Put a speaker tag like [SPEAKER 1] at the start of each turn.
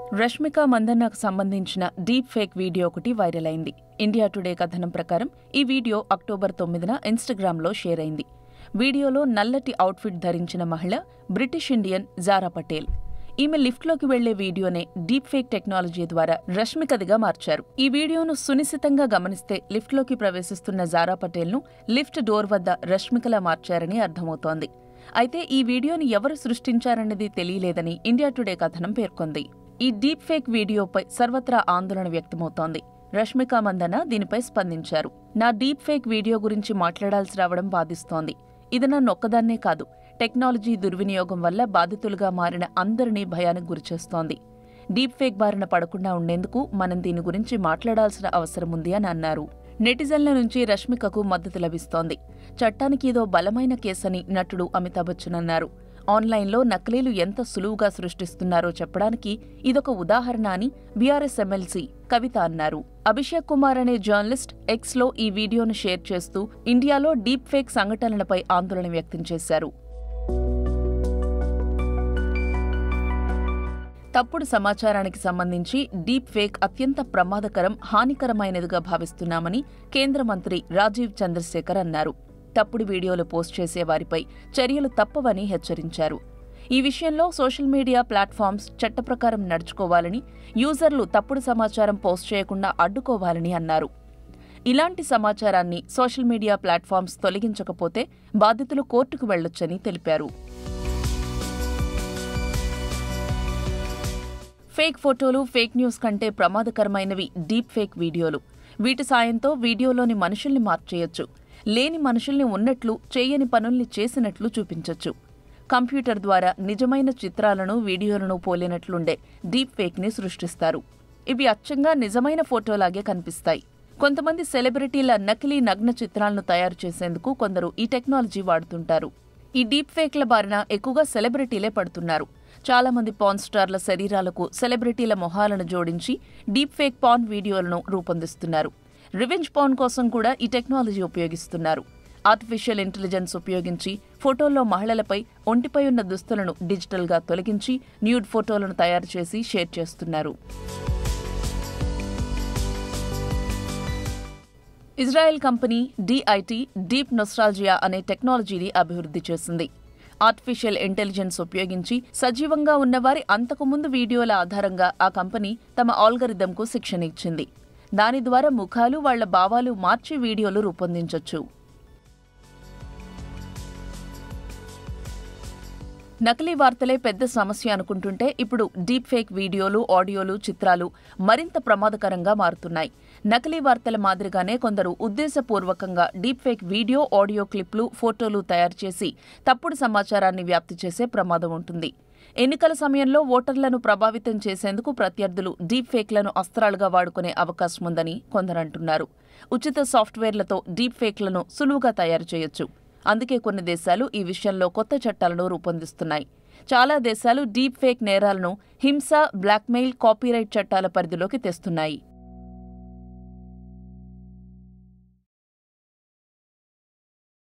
[SPEAKER 1] రష్మిక మందన్నకు సంబంధించిన deep fake video ఒకటి వైరల్ అయింది ఇండియా టుడే కథనం ప్రకారం ఈ వీడియో అక్టోబర్ తొమ్మిదిన ఇన్స్టాగ్రామ్లో షేర్ అయింది వీడియోలో నల్లటి అవుట్ఫిట్ ధరించిన మహిళ బ్రిటిష్ ఇండియన్ జారా పటేల్ ఈమె లిఫ్ట్లోకి వెళ్లే వీడియోనే డీప్ ఫేక్ టెక్నాలజీ ద్వారా రష్మికదిగా మార్చారు ఈ వీడియోను సునిశితంగా గమనిస్తే లిఫ్ట్లోకి ప్రవేశిస్తున్న జారా పటేల్ను లిఫ్ట్ డోర్ వద్ద రష్మికలా మార్చారని అర్థమవుతోంది అయితే ఈ వీడియోని ఎవరు సృష్టించారన్నది తెలియలేదని ఇండియా టుడే కథనం పేర్కొంది ఈ డీప్ ఫేక్ వీడియోపై సర్వత్రా ఆందోళన వ్యక్తమవుతోంది రష్మిక మందన దీనిపై స్పందించారు నా డీప్ ఫేక్ వీడియో గురించి మాట్లాడాల్సి రావడం బాధిస్తోంది ఇది నన్నొక్కదాన్నే కాదు టెక్నాలజీ దుర్వినియోగం వల్ల బాధితులుగా మారిన అందరినీ భయానికి గురిచేస్తోంది డీప్ ఫేక్ బారిన పడకుండా ఉండేందుకు మనం దీని గురించి మాట్లాడాల్సిన అవసరం ఉంది అని అన్నారు నెటిజన్ల నుంచి రష్మికకు మద్దతు లభిస్తోంది చట్టానికి ఇదో బలమైన కేసని నటుడు అమితాబ్ బచ్చన్ అన్నారు ఆన్లైన్లో నకిలీలు ఎంత సులువుగా సృష్టిస్తున్నారో చెప్పడానికి ఇదొక ఉదాహరణ అని బీఆర్ఎస్ ఎమ్మెల్సీ కవిత అన్నారు అభిషేక్ కుమార్ అనే జర్నలిస్ట్ ఎక్స్లో ఈ వీడియోను షేర్ చేస్తూ ఇండియాలో డీప్ ఫేక్ సంఘటనలపై ఆందోళన వ్యక్తం చేశారు తప్పుడు సమాచారానికి సంబంధించి డీప్ ఫేక్ అత్యంత ప్రమాదకరం హానికరమైనదిగా భావిస్తున్నామని కేంద్ర మంత్రి రాజీవ్ చంద్రశేఖర్ అన్నారు తప్పుడు వీడియోలు పోస్ట్ చేసే వారిపై చర్యలు తప్పవని హెచ్చరించారు ఈ విషయంలో సోషల్ మీడియా ప్లాట్ఫామ్స్ చట్టప్రకారం నడుచుకోవాలని యూజర్లు తప్పుడు సమాచారం పోస్ట్ చేయకుండా అడ్డుకోవాలని అన్నారు ఇలాంటి సమాచారాన్ని సోషల్ మీడియా ప్లాట్ఫామ్స్ తొలగించకపోతే బాధితులు కోర్టుకు వెళ్లొచ్చని తెలిపారు ఫేక్ ఫోటోలు ఫేక్ న్యూస్ కంటే ప్రమాదకరమైనవి డీప్ ఫేక్ వీడియోలు వీటి సాయంతో వీడియోలోని మనుషుల్ని మార్చేయొచ్చు లేని మనుషుల్ని ఉన్నట్లు చేయని పనుల్ని చేసినట్లు చూపించొచ్చు కంప్యూటర్ ద్వారా నిజమైన చిత్రాలను వీడియోలను పోలినట్లుండే డీప్ ఫేక్ని సృష్టిస్తారు ఇవి అచ్చంగా నిజమైన ఫోటోలాగే కనిపిస్తాయి కొంతమంది సెలబ్రిటీల నకిలీ నగ్న చిత్రాలను తయారు చేసేందుకు కొందరు ఈ టెక్నాలజీ వాడుతుంటారు ఈ డీప్ ఫేక్ల బారిన ఎక్కువగా సెలబ్రిటీలే పడుతున్నారు చాలా మంది పాన్ స్టార్ల శరీరాలకు సెలబ్రిటీల మొహాలను జోడించి డీప్ ఫేక్ పాన్ వీడియోలను రూపొందిస్తున్నారు రివెంజ్ పాన్ కోసం కూడా ఈ టెక్నాలజీ ఉపయోగిస్తున్నారు ఆర్టిఫిషియల్ ఇంటెలిజెన్స్ ఉపయోగించి ఫోటోల్లో మహిళలపై ఒంటిపై ఉన్న దుస్తులను డిజిటల్గా తొలగించి న్యూడ్ ఫోటోలను తయారు చేసి షేర్ చేస్తున్నారు Israel company DIT deep nostalgia అనే టెక్నాలజీని అభివృద్ధి చేసింది ఆర్టిఫిషియల్ ఇంటెలిజెన్స్ ఉపయోగించి సజీవంగా ఉన్నవారి అంతకుముందు వీడియోల ఆధారంగా ఆ కంపెనీ తమ ఆల్గరిథంకు శిక్షణ ఇచ్చింది దాని ద్వారా ముఖాలు వాళ్ల భావాలు మార్చి వీడియోలు రూపొందించొచ్చు నకిలీ వార్తలే పెద్ద సమస్య అనుకుంటుంటే ఇప్పుడు డీప్ ఫేక్ వీడియోలు ఆడియోలు చిత్రాలు మరింత ప్రమాదకరంగా మారుతున్నాయి నకిలీ వార్తల మాదిరిగానే కొందరు ఉద్దేశపూర్వకంగా డీప్ ఫేక్ వీడియో ఆడియో క్లిప్లు ఫోటోలు తయారు చేసి తప్పుడు సమాచారాన్ని వ్యాప్తి చేసే ప్రమాదం ఉంటుంది ఎన్నికల సమయంలో ఓటర్లను ప్రభావితం చేసేందుకు ప్రత్యర్థులు డీప్ ఫేక్లను అస్త్రాలుగా వాడుకునే అవకాశం ఉందని కొందరంటున్నారు ఉచిత సాఫ్ట్వేర్లతో డీప్ ఫేక్లను సులువుగా తయారు చేయొచ్చు అందుకే కొన్ని దేశాలు ఈ విషయంలో కొత్త చట్టాలను రూపొందిస్తున్నాయి చాలా దేశాలు డీప్ ఫేక్ నేరాలను హింస బ్లాక్మెయిల్ కాపీరైట్ చట్టాల పరిధిలోకి తెస్తున్నాయి